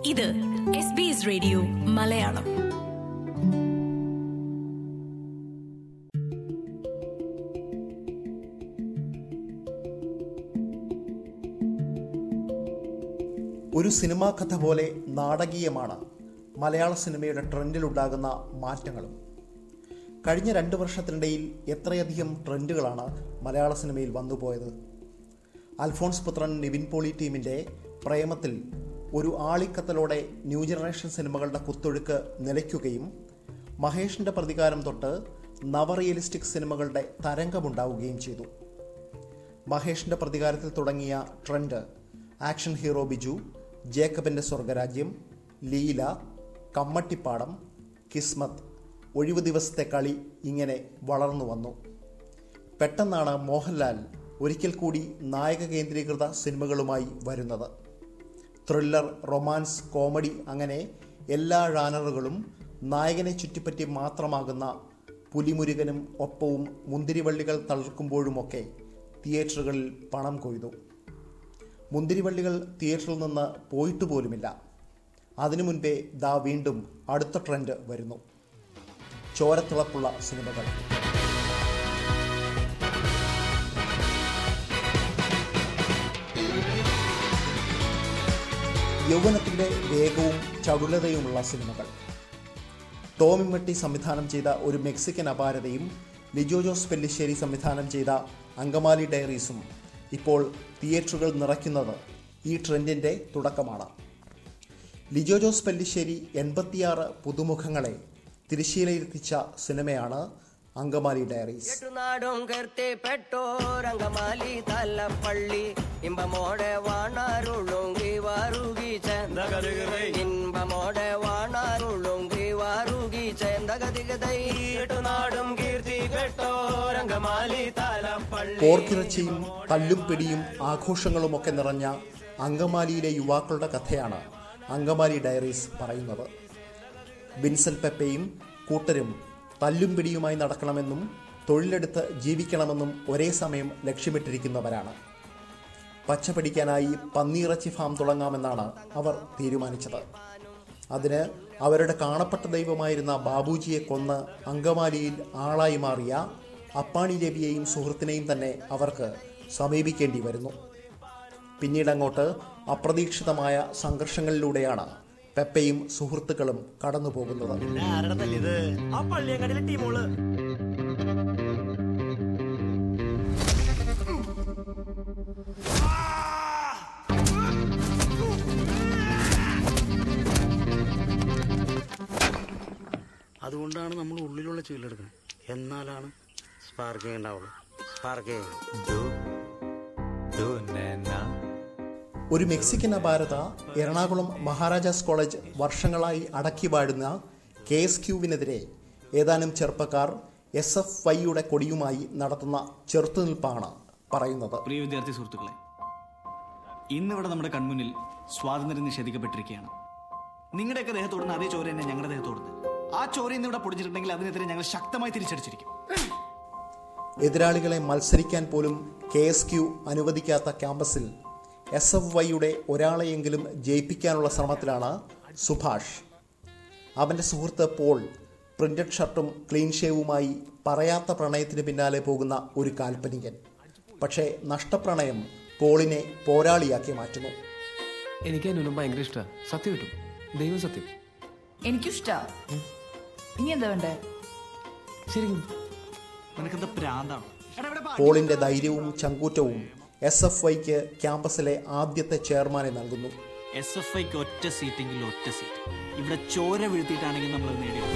ഇത് S B S radio Malayalam ഒരു cinema കഥ പോലെ നാടകീയമാണ് മലയാള സിനിമയുടെ ട്രെൻഡിലുണ്ടാകുന്ന മാറ്റങ്ങളും കഴിഞ്ഞ രണ്ട് വർഷത്തിനിടയിൽ എത്രയധികം ട്രെൻഡുകളാണ് മലയാള സിനിമയിൽ വന്നുപോയത് അൽഫോൺസ് പുത്രൻ നിവിൻ പോളി ടീമിൻ്റെ പ്രേമത്തിൽ ഒരു ആളിക്കത്തലോടെ ന്യൂ ജനറേഷൻ സിനിമകളുടെ കുത്തൊഴുക്ക് നിലയ്ക്കുകയും മഹേഷിൻ്റെ പ്രതികാരം തൊട്ട് നവ റിയലിസ്റ്റിക് സിനിമകളുടെ തരംഗമുണ്ടാവുകയും ചെയ്തു മഹേഷിന്റെ പ്രതികാരത്തിൽ തുടങ്ങിയ ട്രെൻഡ് ആക്ഷൻ ഹീറോ ബിജു ജേക്കബിന്റെ സ്വർഗരാജ്യം ലീല കമ്മട്ടിപ്പാടം കിസ്മത്ത് ഒഴിവു ദിവസത്തെ കളി ഇങ്ങനെ വളർന്നു വന്നു പെട്ടെന്നാണ് മോഹൻലാൽ ഒരിക്കൽ കൂടി നായക കേന്ദ്രീകൃത സിനിമകളുമായി വരുന്നത് ത്രില്ലർ റൊമാൻസ് കോമഡി അങ്ങനെ എല്ലാ ജാനറുകളും നായകനെ ചുറ്റിപ്പറ്റി മാത്രമാകുന്ന പുലിമുരുകനും ഒപ്പവും മുന്തിരിവള്ളികൾ തളിർക്കുമ്പോഴുമൊക്കെ തിയേറ്ററുകളിൽ പണം കൊയ്തു മുന്തിരിവള്ളികൾ തിയേറ്ററിൽ നിന്ന് പോയിട്ട് പോലുമില്ല അതിനു മുൻപേ ദാ വീണ്ടും അടുത്ത ട്രെൻഡ് വരുന്നു ചോരത്തിളപ്പുള്ള സിനിമകൾ യൗവനത്തിൻ്റെ വേഗവും ചടുലതയുമുള്ള സിനിമകൾ ടോമി മെട്ടി സംവിധാനം ചെയ്ത ഒരു മെക്സിക്കൻ അപാരതയും ലിജോ ജോസ് പെല്ലിശ്ശേരി സംവിധാനം ചെയ്ത അങ്കമാലി ഡയറീസും ഇപ്പോൾ തിയേറ്ററുകൾ നിറയ്ക്കുന്നത് ഈ ട്രെൻഡിൻ്റെ തുടക്കമാണ് ലിജോ ജോസ് പെല്ലിശ്ശേരി എൺപത്തിയാറ് പുതുമുഖങ്ങളെ തിരുശ്ശീലയിലെത്തിച്ച സിനിമയാണ് അങ്കമാലി ഡയറീസ് നാടും കീർത്തിപ്പെട്ടോരംഗമാലി തലപ്പള്ളി ഇമ്പമോടെ വാണാരുളുങ്കി വാരുകി ചേന്തകതികതൈ ഇമ്പമോടെ വാണാരുളുങ്കി വാരുകി ചേന്തകതികതൈ നാടും കീർത്തിപ്പെട്ടോരംഗമാലി തലപ്പള്ളി പോർക്കിറച്ചിയും തല്ലും പിടിയും ആഘോഷങ്ങളുമൊക്കെ നിറഞ്ഞ അങ്കമാലിയിലെ യുവാക്കളുടെ കഥയാണ് അങ്കമാലി ഡയറീസ് പറയുന്നത് വിൻസെന്റ് പെപ്പയും കൂട്ടരും തല്ലും പിടിയുമായി നടക്കണമെന്നും തൊഴിലെടുത്ത് ജീവിക്കണമെന്നും ഒരേ സമയം ലക്ഷ്യമിട്ടിരിക്കുന്നവരാണ് പച്ച പിടിക്കാനായി പന്നിയിറച്ചി ഫാം തുടങ്ങാമെന്നാണ് അവർ തീരുമാനിച്ചത് അതിന് അവരുടെ കാണപ്പെട്ട ദൈവമായിരുന്ന ബാബുജിയെ കൊന്ന് അങ്കമാലിയിൽ ആളായി മാറിയ അപ്പാണി രവിയെയും സുഹൃത്തിനെയും തന്നെ അവർക്ക് സമീപിക്കേണ്ടി വരുന്നു പിന്നീട് അങ്ങോട്ട് അപ്രതീക്ഷിതമായ സംഘർഷങ്ങളിലൂടെയാണ് പെപ്പയും സുഹൃത്തുക്കളും കടന്നു പോകുന്നത് ആരുടെ തല്ലിയത് ആ പള്ളിയങ്ങാടിയിലെ ടീമോള് അതുകൊണ്ടാണ് നമ്മൾ ഉള്ളിലുള്ള ചീലെടുക്കുന്നത് എന്നാലാണ് സ്പാർക്കിംഗ് ഉണ്ടാവുള്ളൂ സ്പാർക്കിംഗ് ഒരു മെക്സിക്കൻ അപാരത എറണാകുളം മഹാരാജാസ് കോളേജ് വർഷങ്ങളായി അടക്കി വാഴുന്ന കെ എസ് ക്യൂവിനെതിരെ ഏതാനും ചെറുപ്പക്കാർ എസ് എഫ് വൈയുടെ കൊടിയുമായി നടത്തുന്ന ചെറുത്തുനിൽപ്പാണ് പറയുന്നത് പ്രിയ വിദ്യാർത്ഥി സുഹൃത്തുക്കളെ ഇന്നിവിടെ നമ്മുടെ കൺമുന്നിൽ സ്വാതന്ത്ര്യം നിഷേധിക്കപ്പെട്ടിരിക്കുകയാണ് നിങ്ങളുടെയൊക്കെ ദേഹത്തോടുന്ന അതേ ചോര തന്നെ ഞങ്ങളുടെ ദേഹത്തോടുന്നത് ആ ചോര ഇന്ന് ഇവിടെ പൊടിച്ചിട്ടുണ്ടെങ്കിൽ അതിനെതിരെ ഞങ്ങൾ ശക്തമായി തിരിച്ചടിച്ചിരിക്കും എതിരാളികളെ മത്സരിക്കാൻ പോലും കെ എസ് ക്യു അനുവദിക്കാത്ത ക്യാമ്പസിൽ എസ് എഫ് വൈയുടെ ഒരാളെയെങ്കിലും ജയിപ്പിക്കാനുള്ള ശ്രമത്തിലാണ് സുഭാഷ് അവൻ്റെ സുഹൃത്ത് പോൾ പ്രിന്റഡ് ഷർട്ടും ക്ലീൻ ഷേവുമായി പറയാത്ത പ്രണയത്തിന് പിന്നാലെ പോകുന്ന ഒരു കാൽപ്പനികൻ പക്ഷേ നഷ്ടപ്രണയം പോളിനെ പോരാളിയാക്കി മാറ്റുന്നു എനിക്ക് അനുവിനും ഭയങ്കര ഇഷ്ടമാണ് സത്യം കിട്ടും ദൈവം സത്യം എനിക്കിഷ്ടാ ഇനി എന്താ വേണ്ടേ ശരിക്കും നിനക്കെന്താ പ്രാന്താണ് പോളിന്റെ ധൈര്യവും ചങ്കൂറ്റവും എസ് എഫ് വൈക്ക് ക്യാമ്പസിലെ ആദ്യത്തെ ചെയർമാനെ നൽകുന്നു എസ് എഫ് ഐക്ക് ഒറ്റ സീറ്റെങ്കിൽ ഒറ്റ സീറ്റ് ഇവിടെ ചോര വീഴ്ത്തിയിട്ടാണെങ്കിൽ നമ്മൾ നേടിയത്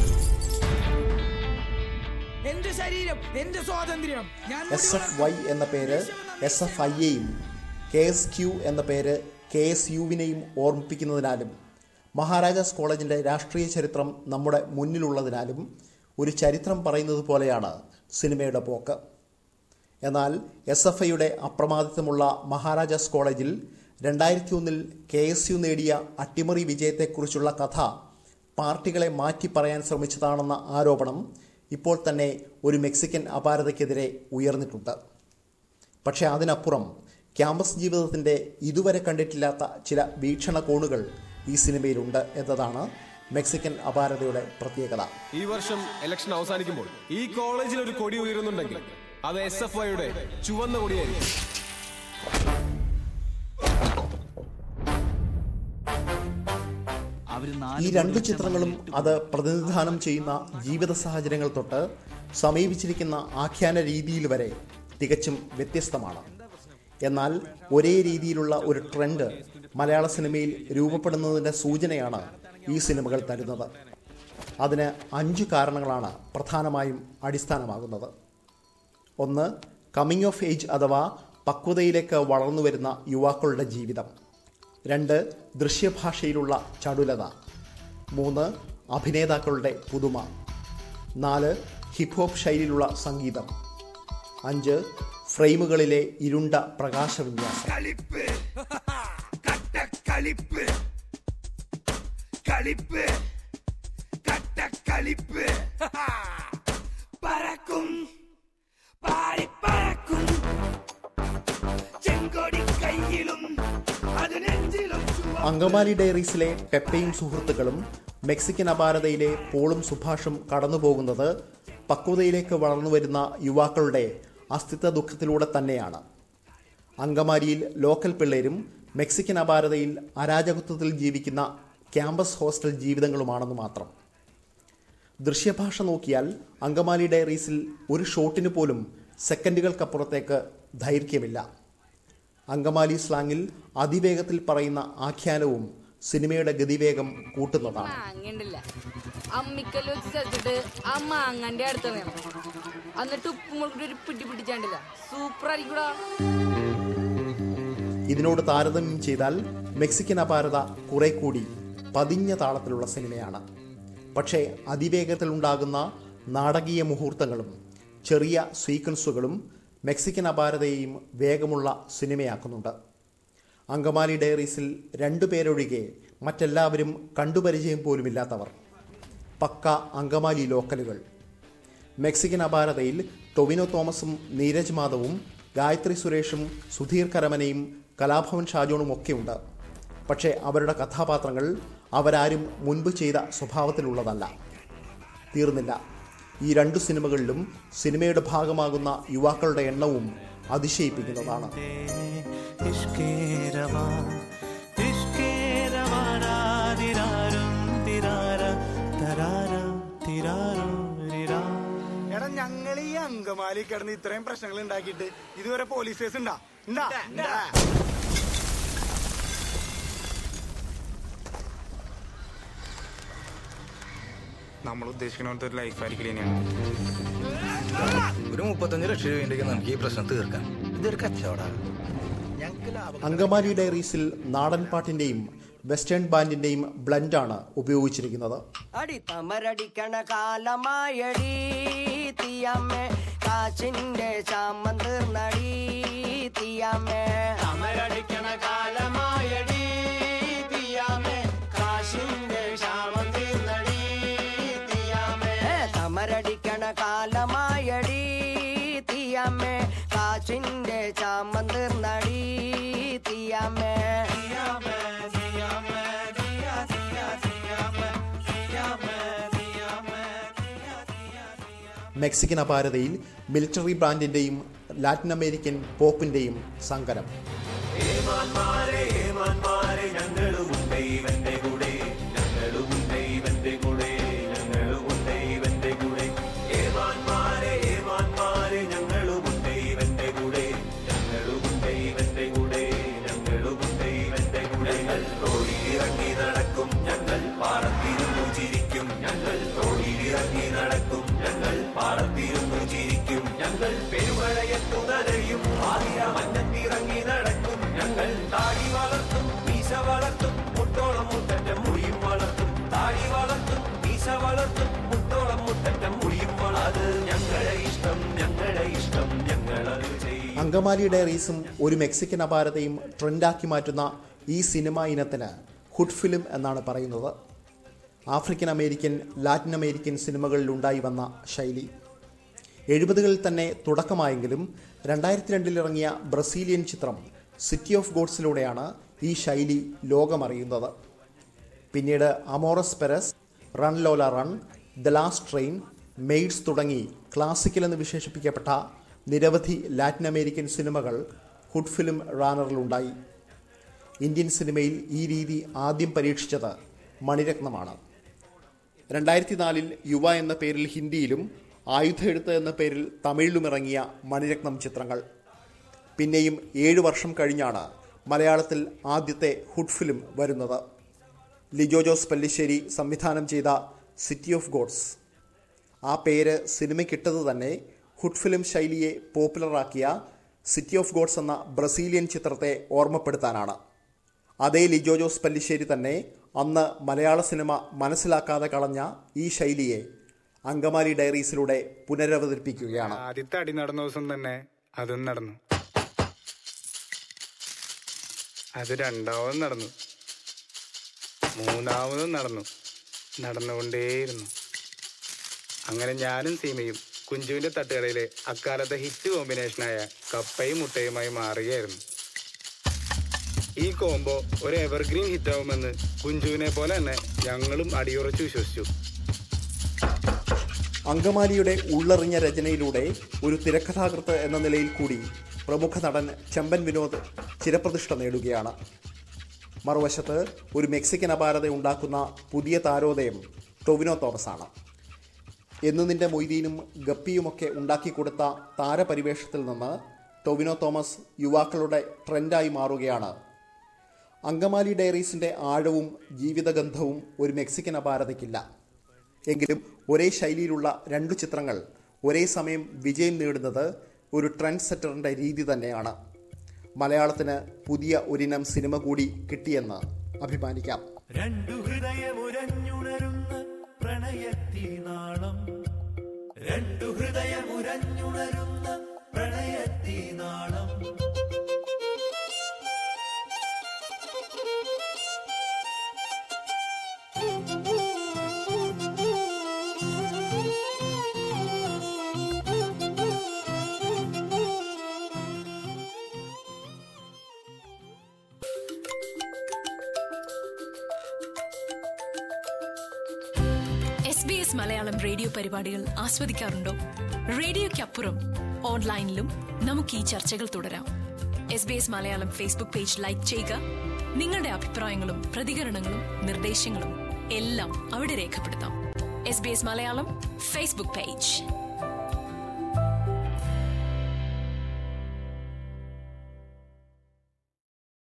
എന്റെ ശരീരം എന്റെ സ്വാതന്ത്ര്യം ഞാൻ എസ് എഫ് വൈ എന്ന പേര് എസ് എഫ് ഐയെയും കെ എസ് ക്യു എന്ന പേര് കെ എസ് യുവിനെയും ഓർമ്മിപ്പിക്കുന്നതിനാലും മഹാരാജാസ് കോളേജിൻ്റെ രാഷ്ട്രീയ ചരിത്രം നമ്മുടെ മുന്നിലുള്ളതിനാലും ഒരു ചരിത്രം പറയുന്നത് പോലെയാണ് സിനിമയുടെ പോക്ക് എന്നാൽ എസ് എഫ് ഐയുടെ അപ്രമാദിത്വമുള്ള മഹാരാജാസ് കോളേജിൽ രണ്ടായിരത്തി ഒന്നിൽ കെ എസ് യു നേടിയ അട്ടിമറി വിജയത്തെക്കുറിച്ചുള്ള കഥ പാർട്ടികളെ മാറ്റി പറയാൻ ശ്രമിച്ചതാണെന്ന ആരോപണം ഇപ്പോൾ തന്നെ ഒരു മെക്സിക്കൻ അപാരതയ്ക്കെതിരെ ഉയർന്നിട്ടുണ്ട് പക്ഷേ അതിനപ്പുറം ക്യാമ്പസ് ജീവിതത്തിൻ്റെ ഇതുവരെ കണ്ടിട്ടില്ലാത്ത ചില വീക്ഷണകോണുകൾ ഈ സിനിമയിലുണ്ട് എന്നതാണ് മെക്സിക്കൻ അപാരതയുടെ പ്രത്യേകത ഈ വർഷം ഇലക്ഷൻ അവസാനിക്കുമ്പോൾ ഈ കോളേജിൽ ഒരു കൊടി ഉയരുന്നുണ്ടെങ്കിൽ അത് എസ് എഫ് ഐയുടെ ചുവന്ന കൊടിയായിരിക്കും അവര് ഈ നാല് രണ്ട് കോടി ചിത്രങ്ങളും അത് പ്രതിനിധാനം ചെയ്യുന്ന ജീവിത സാഹചര്യങ്ങൾ തൊട്ട് സമീപിച്ചിരിക്കുന്ന ആഖ്യാന രീതിയിൽ വരെ തികച്ചും വ്യത്യസ്തമാണ് എന്നാൽ ഒരേ രീതിയിലുള്ള ഒരു ട്രെൻഡ് മലയാള സിനിമയിൽ രൂപപ്പെടുന്നതിൻ്റെ സൂചനയാണ് ഈ സിനിമകൾ തരുന്നത് അതിന് അഞ്ച് കാരണങ്ങളാണ് പ്രധാനമായും അടിസ്ഥാനമാകുന്നത് ഒന്ന് കമ്മിങ് ഓഫ് ഏജ് അഥവാ പക്വതയിലേക്ക് വളർന്നു വരുന്ന യുവാക്കളുടെ ജീവിതം രണ്ട് ദൃശ്യഭാഷയിലുള്ള ചടുലത മൂന്ന് അഭിനേതാക്കളുടെ പുതുമ നാല് ഹിപ്പ് ഹോപ്പ് ശൈലിയിലുള്ള സംഗീതം അഞ്ച് ഫ്രെയിമുകളിലെ ഇരുണ്ട പ്രകാശവിന്യാസം കളിപ്പ് കട്ടക്കളിപ്പ് കളിപ്പ് കട്ടക്കളിപ്പ് പറക്കും പാടിപ്പറക്കും ചെങ്കൊടി കയ്യിലും അത് നെഞ്ചിലും ചുവ അങ്കമാലി ഡയറീസിലെ പെപ്പയും സുഹൃത്തുക്കളും മെക്സിക്കൻ അപാരതയിലെ പോളും സുഭാഷും കടന്നുപോകുന്നത് പക്വതയിലേക്ക് വളർന്നു വരുന്ന യുവാക്കളുടെ അസ്തിത്വ ദുഃഖത്തിലൂടെ തന്നെയാണ് അങ്കമാലിയിൽ ലോക്കൽ പിള്ളേരും മെക്സിക്കൻ അപാരതയിൽ അരാജകത്വത്തിൽ ജീവിക്കുന്ന ക്യാമ്പസ് ഹോസ്റ്റൽ ജീവിതങ്ങളുമാണെന്ന് മാത്രം ദൃശ്യഭാഷ നോക്കിയാൽ അങ്കമാലി ഡയറീസിൽ ഒരു ഷോട്ടിന് പോലും സെക്കൻഡുകൾക്കപ്പുറത്തേക്ക് ദൈർഘ്യമില്ല അങ്കമാലി സ്ലാങ്ങിൽ അതിവേഗത്തിൽ പറയുന്ന ആഖ്യാനവും സിനിമയുടെ ഗതിവേഗം കൂട്ടുന്നതാണ് മാങ്ങണ്ടില്ല അമ്മിക്കല്ല് വെച്ച് ചതച്ചിട്ട് ആ മാങ്ങന്റെ അടുത്ത് വേണം എന്നിട്ട് ഉപ്പ് മുളകിട്ട് ഒരു പിടി പിടിച്ചാണ്ടില്ല സൂപ്പർ ആയിരിക്കൂടാ ഇതിനോട് താരതമ്യം ചെയ്താൽ മെക്സിക്കൻ അപാരത കുറെ കൂടി പതിഞ്ഞ താളത്തിലുള്ള സിനിമയാണ് പക്ഷേ അതിവേഗത്തിലുണ്ടാകുന്ന നാടകീയ മുഹൂർത്തങ്ങളും ചെറിയ സീക്വൻസുകളും മെക്സിക്കൻ അപാരതയെയും വേഗമുള്ള സിനിമയാക്കുന്നുണ്ട് അങ്കമാലി ഡയറീസിൽ രണ്ടുപേരൊഴികെ മറ്റെല്ലാവരും കണ്ടുപരിചയം പോലുമില്ലാത്തവർ പക്ക അങ്കമാലി ലോക്കലുകൾ മെക്സിക്കൻ അപാരതയിൽ ടൊവിനോ തോമസും നീരജ് മാധവും ഗായത്രി സുരേഷും സുധീർ കരമനയും കലാഭവൻ ഷാജോണും ഒക്കെയുണ്ട് പക്ഷേ അവരുടെ കഥാപാത്രങ്ങൾ അവരാരും മുൻപ് ചെയ്ത സ്വഭാവത്തിലുള്ളതല്ല തീർന്നില്ല ഈ രണ്ടു സിനിമകളിലും സിനിമയുടെ ഭാഗമാകുന്ന യുവാക്കളുടെ എണ്ണവും അതിശയിപ്പിക്കുന്നതാണ് എടാ ഞങ്ങൾ ഈ അങ്കമാലി കിടന്ന് ഇത്രയും പ്രശ്നങ്ങൾ ഉണ്ടാക്കിയിട്ട് ഇതുവരെ പോലീസ് കേസ് ഉണ്ടാ ഉണ്ടാ നമ്മൾ ഉദ്ദേശിക്കുന്ന പോലത്തെ ഒരു ലൈഫ് ആയിരിക്കില്ല ഇനിയാണ് ഒരു മുപ്പത്തഞ്ച് ലക്ഷം രൂപയുണ്ടെങ്കിൽ നമുക്ക് ഈ പ്രശ്നം തീർക്കാം ഇതൊരു കച്ചവടമാണ് അങ്കമാലി ഡയറീസിൽ നാടൻ പാട്ടിൻ്റെയും വെസ്റ്റേൺ ബാൻഡിൻ്റെയും ബ്ലൻഡാണ് ഉപയോഗിച്ചിരിക്കുന്നത് അടി തമരടിക്കണ കാലമായടി തീയമ്മേ കാച്ചിന്റെ ചാമം തീർന്നടി തീയമ്മേ തമരടിക്കണ കാലമായടി തീയമ്മേ കാശിന്റെ ക്ഷാമം തീർന്നടി തീയമ്മേ തമരടിക്കണ കാലമായടി തീയമ്മേ കാച്ചിന്റെ ചാമം തീർന്നടി തീയമ്മേ തീയമ്മേ തീയമ്മേ തീയ തീയ തീയമ്മേ തീയമ്മേ തീയമ്മേ മെക്സിക്കൻ അപാരതയിൽ മിലിറ്ററി ബ്രാൻഡിൻ്റെയും ലാറ്റിൻ അമേരിക്കൻ പോപ്പിൻ്റെയും സങ്കരം ഏമാന്മാരെ ഏമാന്മാരെ ഞങ്ങളുമുണ്ട് ഇവന്റെ കൂടെ ഞങ്ങളുമുണ്ട് ഇവന്റെ കൂടെ ഞങ്ങളുമുണ്ട് ഇവന്റെ കൂടെ ഏമാന്മാരെ ഏമാന്മാരെ ഞങ്ങളുമുണ്ട് ഇവന്റെ കൂടെ ഞങ്ങളുമുണ്ട് ഇവന്റെ കൂടെ ഞങ്ങളുമുണ്ട് ഇവന്റെ കൂടെ ഞങ്ങൾ റോഡിലിറങ്ങി നടക്കും ഞങ്ങൾ പാടത്തിരുന്നു ചിരിക്കും ഞങ്ങൾ റോഡിലിറങ്ങി നടക്കും ഞങ്ങൾ പാടത്തിരുന്നു ചിരിക്കും ഞങ്ങൾ പെരുമഴയത്തു നനയും ആതിര മഞ്ഞത്തിറങ്ങി നടക്കും ഞങ്ങൾ താടി വളർത്തും മീശ വളർത്തും മുട്ടോളം മുട്ടറ്റ മുടിയും വളർത്തും താടി വളർത്തും മീശ വളർത്തും മുട്ടോളം മുട്ടറ്റ മുടിയും വളത് ഞങ്ങളെ ഇഷ്ടം ഞങ്ങളെ ഇഷ്ടം ഞങ്ങളത് ചെയ്യും അങ്കമാലി ഡയറീസും ഒരു മെക്സിക്കൻ അപാരതയും ട്രെൻഡാക്കി മാറ്റുന്ന ഈ സിനിമ ഇനത്തിന് ഹുഡ് ഫിലിം എന്നാണ് പറയുന്നത് ആഫ്രിക്കൻ അമേരിക്കൻ ലാറ്റിൻ അമേരിക്കൻ സിനിമകളിൽ ഉണ്ടായി വന്ന ശൈലി എഴുപതുകളിൽ തന്നെ തുടക്കമായെങ്കിലും രണ്ടായിരത്തി രണ്ടിൽ ഇറങ്ങിയ ബ്രസീലിയൻ ചിത്രം സിറ്റി ഓഫ് ഗോഡ്സിലൂടെയാണ് ഈ ശൈലി ലോകമറിയുന്നത് പിന്നീട് Amores Perros run Lola run the last train maids തുടങ്ങി ക്ലാസിക്കൽ എന്ന് വിശേഷിപ്പിക്കപ്പെട്ട നിരവധി ലാറ്റിൻ അമേരിക്കൻ സിനിമകൾ ഹുഡ് ഫിലിം റാനറിലുണ്ടായി ഇന്ത്യൻ സിനിമയിൽ ഈ രീതി ആദ്യം പരീക്ഷിച്ചത് മണിരത്നമാണ് രണ്ടായിരത്തി നാലിൽ യുവ എന്ന പേരിൽ ഹിന്ദിയിലും ആയുധ എഴുത്ത് എന്ന പേരിൽ തമിഴിലും ഇറങ്ങിയ മണിരത്നം ചിത്രങ്ങൾ പിന്നെയും ഏഴു വർഷം കഴിഞ്ഞാണ് മലയാളത്തിൽ ആദ്യത്തെ ഹുഡ് ഫിലിം വരുന്നത് ലിജോ ജോസ് പല്ലിശ്ശേരി സംവിധാനം ചെയ്ത സിറ്റി ഓഫ് ഗോഡ്സ് ആ പേര് സിനിമയ്ക്കിട്ടത് തന്നെ ഹുഡ് ഫിലിം ശൈലിയെ പോപ്പുലറാക്കിയ സിറ്റി ഓഫ് ഗോഡ്സ് എന്ന ബ്രസീലിയൻ ചിത്രത്തെ ഓർമ്മപ്പെടുത്താനാണ് അതേ ലിജോ ജോസ് പല്ലിശ്ശേരി തന്നെ അന്ന് മലയാള സിനിമ മനസ്സിലാക്കാതെ കളഞ്ഞ ഈ ശൈലിയെ അങ്കമാലി ഡയറീസിലൂടെ പുനരവതരിപ്പിക്കുകയാണ് ആദ്യത്തെ അടി നടന്ന ദിവസം തന്നെ അതും നടന്നു അത് രണ്ടാമതും നടന്നു മൂന്നാമതും നടന്നു നടന്നുകൊണ്ടേയിരുന്നു അങ്ങനെ ഞാനും സീമയും കുഞ്ചുവിന്റെ തട്ടുകടയിലെ അക്കാലത്തെ ഹിറ്റ് കോമ്പിനേഷനായ കപ്പയും മുട്ടയുമായി മാറുകയായിരുന്നു ഈ കോംബോ ഒരു എവർഗ്രീൻ ഹിറ്റാവുമെന്ന് കുഞ്ചുവിനെ പോലെ തന്നെ ഞങ്ങളും അടിയുറച്ചു വിശ്വസിച്ചു അങ്കമാലിയുടെ ഉള്ളറിഞ്ഞ രചനയിലൂടെ ഒരു തിരക്കഥാകൃത്ത് എന്ന നിലയിൽ കൂടി പ്രമുഖ നടൻ ചെമ്പൻ വിനോദ് ചിരപ്രതിഷ്ഠ നേടുകയാണ് മറുവശത്ത് ഒരു മെക്സിക്കൻ അപാരത ഉണ്ടാക്കുന്ന പുതിയ താരോദയം ടൊവിനോ തോമസാണ് എന്ന് നിന്റെ മൊയ്തീനും ഗപ്പിയുമൊക്കെ ഉണ്ടാക്കിക്കൊടുത്ത താരപരിവേഷത്തിൽ നിന്ന് ടൊവിനോ തോമസ് യുവാക്കളുടെ ട്രെൻഡായി മാറുകയാണ് അങ്കമാലി ഡയറീസിൻ്റെ ആഴവും ജീവിതഗന്ധവും ഒരു മെക്സിക്കൻ അപാരതയ്ക്കില്ല എങ്കിലും ഒരേ ശൈലിയിലുള്ള രണ്ടു ചിത്രങ്ങൾ ഒരേ സമയം വിജയം നേടുന്നത് ഒരു ട്രെൻഡ് സെറ്ററിൻ്റെ രീതി തന്നെയാണ് മലയാളത്തിന് പുതിയ ഒരിനം സിനിമ കൂടി കിട്ടിയെന്ന് അഭിമാനിക്കാം രണ്ടു ഹൃദയമുരഞ്ഞുണരുന്ന പ്രണയത്തീനാളം രണ്ടു ഹൃദയമുരഞ്ഞുണരുന്ന പ്രണയത്തീനാളം S B S Malayalam radio പരിപാടികൾ ആസ്വദിക്കാറുണ്ടോ റേഡിയോയ്ക്കപ്പുറം ഓൺലൈനിലും നമുക്ക് ഈ ചർച്ചകൾ തുടരാം S B S Malayalam Facebook page like ചെയ്യുക നിങ്ങളുടെ അഭിപ്രായങ്ങളും പ്രതികരണങ്ങളും നിർദ്ദേശങ്ങളും എല്ലാം അവിടെ രേഖപ്പെടുത്താം S B S Malayalam Facebook page